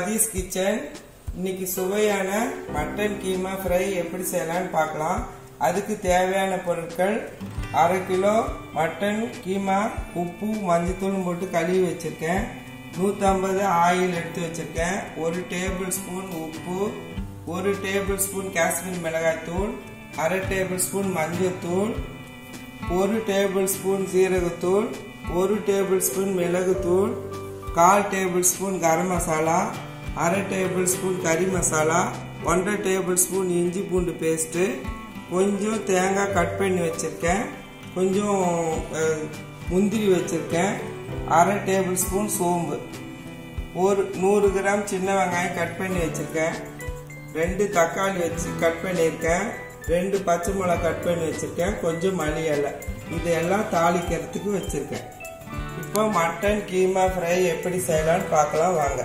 Satish kitchen இன்னைக்கு சுவையான mutton keema fry எப்படி செய்யலாம்னு பார்க்கலாம் அதுக்கு தேவையான பொருட்கள் அரை கிலோ மட்டன் கீமா உப்பு மஞ்சத்தூள் போட்டு கழுவி வச்சிருக்கேன் நூற்றம்பது ஆயில் எடுத்து வச்சிருக்கேன் ஒரு டேபிள் ஸ்பூன் உப்பு ஒரு டேபிள் ஸ்பூன் காஷ்மீர் மிளகாய் தூள் அரை டேபிள் ஸ்பூன் மஞ்சத்தூள் ஒரு டேபிள் ஸ்பூன் சீரகத்தூள் ஒரு டேபிள் ஸ்பூன் மிளகுத்தூள் கால் டேபிள் ஸ்பூன் கரம் மசாலா அரை டேபிள் ஸ்பூன் கறி மசாலா ஒன்றரை டேபிள் ஸ்பூன் இஞ்சி பூண்டு பேஸ்ட்டு கொஞ்சம் தேங்காய் கட் பண்ணி வச்சுருக்கேன் கொஞ்சம் அஹ், முந்திரி வச்சுருக்கேன் அரை டேபிள் ஸ்பூன் சோம்பு ஒரு நூறு கிராம் சின்ன வெங்காயம் கட் பண்ணி வச்சுருக்கேன் ரெண்டு தக்காளி வச்சு கட் பண்ணியிருக்கேன் ரெண்டு பச்சை மிளகா கட் பண்ணி வச்சுருக்கேன் கொஞ்சம் மல்லி இலை இதெல்லாம் தாளிக்கிறதுக்கு வச்சுருக்கேன் இப்போ மட்டன் கீமா ஃப்ரை எப்படி செய்யலாம்னு பார்க்கலாம் வாங்க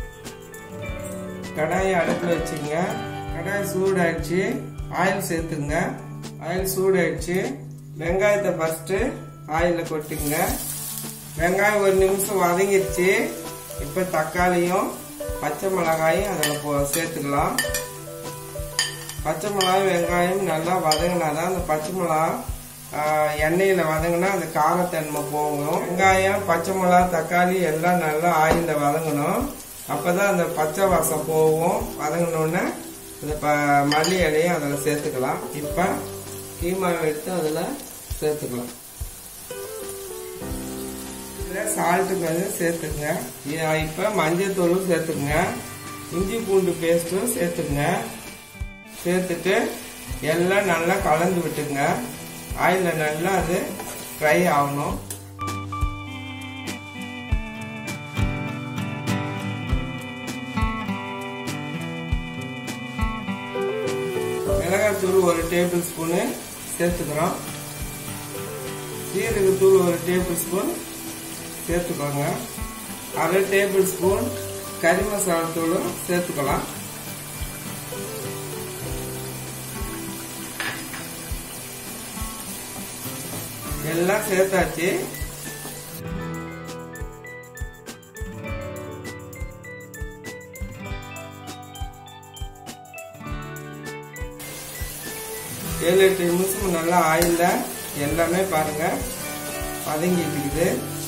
கடாயை அடுப்பில் வச்சுங்க கடாய் சூடாயிடுச்சு ஆயில் சேர்த்துங்க ஆயில் சூடாயிடுச்சு வெங்காயத்தை ஃபஸ்ட்டு ஆயிலில் கொட்டுங்க வெங்காயம் ஒரு நிமிஷம் வதங்கிருச்சு இப்போ தக்காளியும் பச்சை மிளகாயும் அதில் போ சேர்த்துக்கலாம் பச்சை மிளகாயும் வெங்காயம் நல்லா வதங்கினாதான் அந்த பச்சை மிளகா ஆஹ், எண்ணெயில வதங்கினா அந்த காரத்தன்மை போகும் வெங்காயம் பச்சை மிளகா தக்காளி எல்லாம் நல்லா ஆயில வதங்கணும் அப்பதான் அந்த பச்சை வாசம் போகும் வதங்கினோடனே இந்த ப மல்லி இலையும் அதில் சேர்த்துக்கலாம் இப்போ கீமாவை எடுத்து அதில் சேர்த்துக்கலாம் இதில் சால்ட்டு கொஞ்சம் சேர்த்துக்குங்க இ- இப்போ மஞ்சத்தூளும் சேர்த்துக்குங்க இஞ்சி பூண்டு பேஸ்ட்டும் சேர்த்துக்குங்க சேர்த்துட்டு எல்லாம் நல்லா கலந்து விட்டுங்க ஆயிலில் நல்லா அது ஃப்ரை ஆகணும் மிளகாத்தூள் ஒரு டேபிள் ஸ்பூனு சேர்த்துக்கிறோம் சீரகத்தூள் ஒரு டேபிள் ஸ்பூன் சேர்த்துக்கோங்க அரை டேபிள் ஸ்பூன் கறி மசாலா தூளும் சேர்த்துக்கலாம் எல்லாம் சேர்த்தாச்சு ஏழு எட்டு நிமிஷம் நல்லா ஆயில்ல எல்லாமே பாருங்க வதங்கிட்டு இருக்குது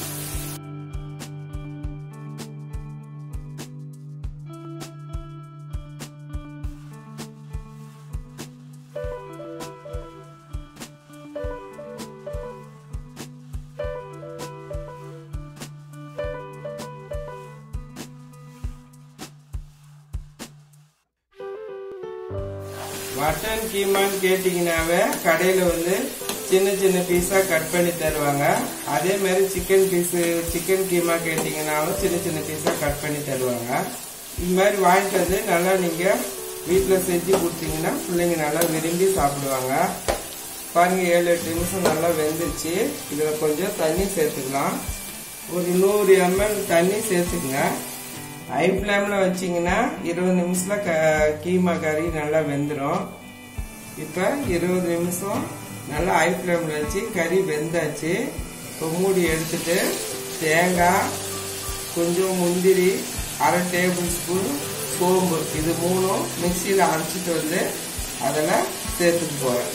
மட்டன் கீமான்னு கேட்டிங்கனாவே கடையில் வந்து சின்ன சின்ன பீஸாக கட் பண்ணி தருவாங்க அதே மாதிரி சிக்கன் பீஸு சிக்கன் கீமா கேட்டிங்கனாலும் சின்ன சின்ன பீஸாக கட் பண்ணி தருவாங்க இது மாதிரி வாங்கிட்டு வந்து நல்லா நீங்கள் வீட்டில் செஞ்சு கொடுத்தீங்கன்னா பிள்ளைங்க நல்லா விரும்பி சாப்பிடுவாங்க பாருங்க ஏழு எட்டு நிமிஷம் நல்லா வெந்துருச்சு இதில் கொஞ்சம் தண்ணி சேர்த்துக்கலாம் ஒரு நூறு எம்எல் தண்ணி சேர்த்துக்குங்க ஹை ஃப்ளேமில் வச்சிங்கன்னா இருபது நிமிஷத்தில் க கீமா கறி நல்லா வெந்துடும் இப்போ இருபது நிமிஷம் நல்லா ஹை ஃப்ளேமில் வச்சு கறி வெந்தாச்சு இப்போ மூடி எடுத்துட்டு தேங்காய் கொஞ்சம் முந்திரி அரை டேபிள் ஸ்பூன் சோம்பு இது மூணும் மிக்சியில் அரைச்சிட்டு வந்து அதில் சேர்த்துட்டு போகிறேன்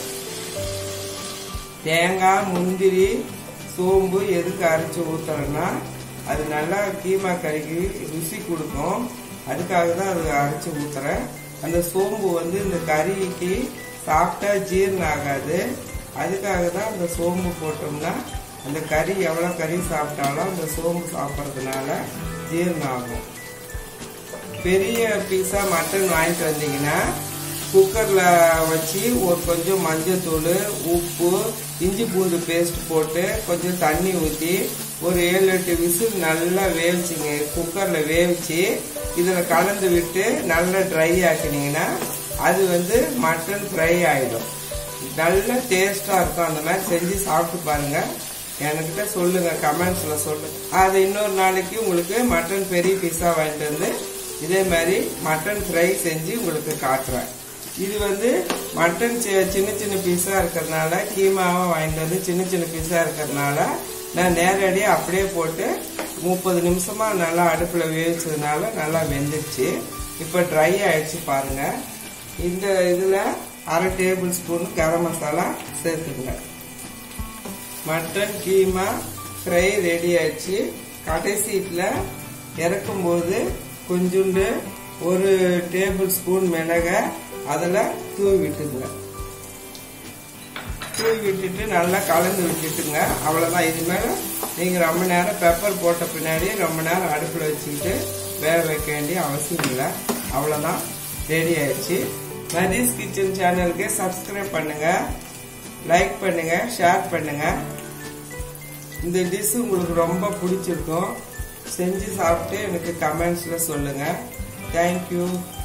தேங்காய் முந்திரி சோம்பு எதுக்கு அரைச்சி ஊத்துறேன்னா அது நல்லா கீமா கறிக்கு ருசி கொடுக்கும் அதுக்காக தான் அது அரைச்சி ஊத்துறேன் அந்த சோம்பு வந்து இந்த கறிக்கு சாப்பிட்டா ஜீரணம் ஆகாது அதுக்காக தான் அந்த சோம்பு போட்டோம்னா அந்த கறி எவ்வளோ கறி சாப்பிட்டாலும் அந்த சோம்பு சாப்பிட்றதுனால ஜீரணம் ஆகும் பெரிய பீஸா மட்டன் வாங்கிட்டு வந்தீங்கன்னா குக்கர்ல வச்சு ஒரு கொஞ்சம் மஞ்சத்தூள் உப்பு இஞ்சி பூண்டு பேஸ்ட் போட்டு கொஞ்சம் தண்ணி ஊற்றி ஒரு ஏழு எட்டு விசில் நல்லா வேவிச்சிங்க குக்கர்ல வேவிச்சு இதில் கலந்து விட்டு நல்லா ட்ரை ஆக்கினீங்கன்னா அது வந்து மட்டன் ஃப்ரை ஆயிடும் நல்ல டேஸ்டா இருக்கும் அந்த மாதிரி செஞ்சு சாப்பிட்டு பாருங்க என்கிட்ட சொல்லுங்க கமெண்ட்ஸ்ல சொல்லுங்க அது இன்னொரு நாளைக்கு உங்களுக்கு மட்டன் பெரிய பீஸா வாங்கிட்டு வந்து இதே மாதிரி மட்டன் ஃப்ரை செஞ்சு உங்களுக்கு காட்டுறேன் இது வந்து மட்டன் சி- சின்ன சின்ன பீஸா இருக்கிறதுனால கீமாவை வாங்கிட்டு வந்து சின்ன சின்ன பீஸா இருக்கிறதுனால நான் நேரடியாக அப்படியே போட்டு முப்பது நிமிஷமா நல்லா அடுப்பில் வேவிச்சதுனால நல்லா வெந்துருச்சு இப்போ ட்ரை ஆயிடுச்சு பாருங்க இந்த இதில் அரை டேபிள் ஸ்பூன் கரம் மசாலா சேர்த்துங்க மட்டன் கீமா ஃப்ரை ரெடி ஆயிடுச்சு கடைசீட்டில் இறக்கும்போது கொஞ்சோண்டு ஒரு டேபிள் ஸ்பூன் மிளகை அதில் தூவி விட்டுங்க தூவி விட்டுட்டு நல்லா கலந்து விட்டுட்டுங்க அவ்வளோதான் இது மேலே நீங்கள் ரொம்ப நேரம் பெப்பர் போட்ட பின்னாடி ரொம்ப நேரம் அடுப்பில் வச்சுக்கிட்டு வேக வைக்க வேண்டிய அவசியம் இல்லை அவ்வளோதான் ரெடி ஆயிடுச்சு நதீஸ் கிச்சன் சேனலுக்கு சப்ஸ்கிரைப் பண்ணுங்க லைக் பண்ணுங்க ஷேர் பண்ணுங்க இந்த டிஷ் உங்களுக்கு ரொம்ப பிடிச்சிருக்கும் செஞ்சு சாப்பிட்டு எனக்கு கமெண்ட்ஸில் சொல்லுங்கள் தேங்க்யூ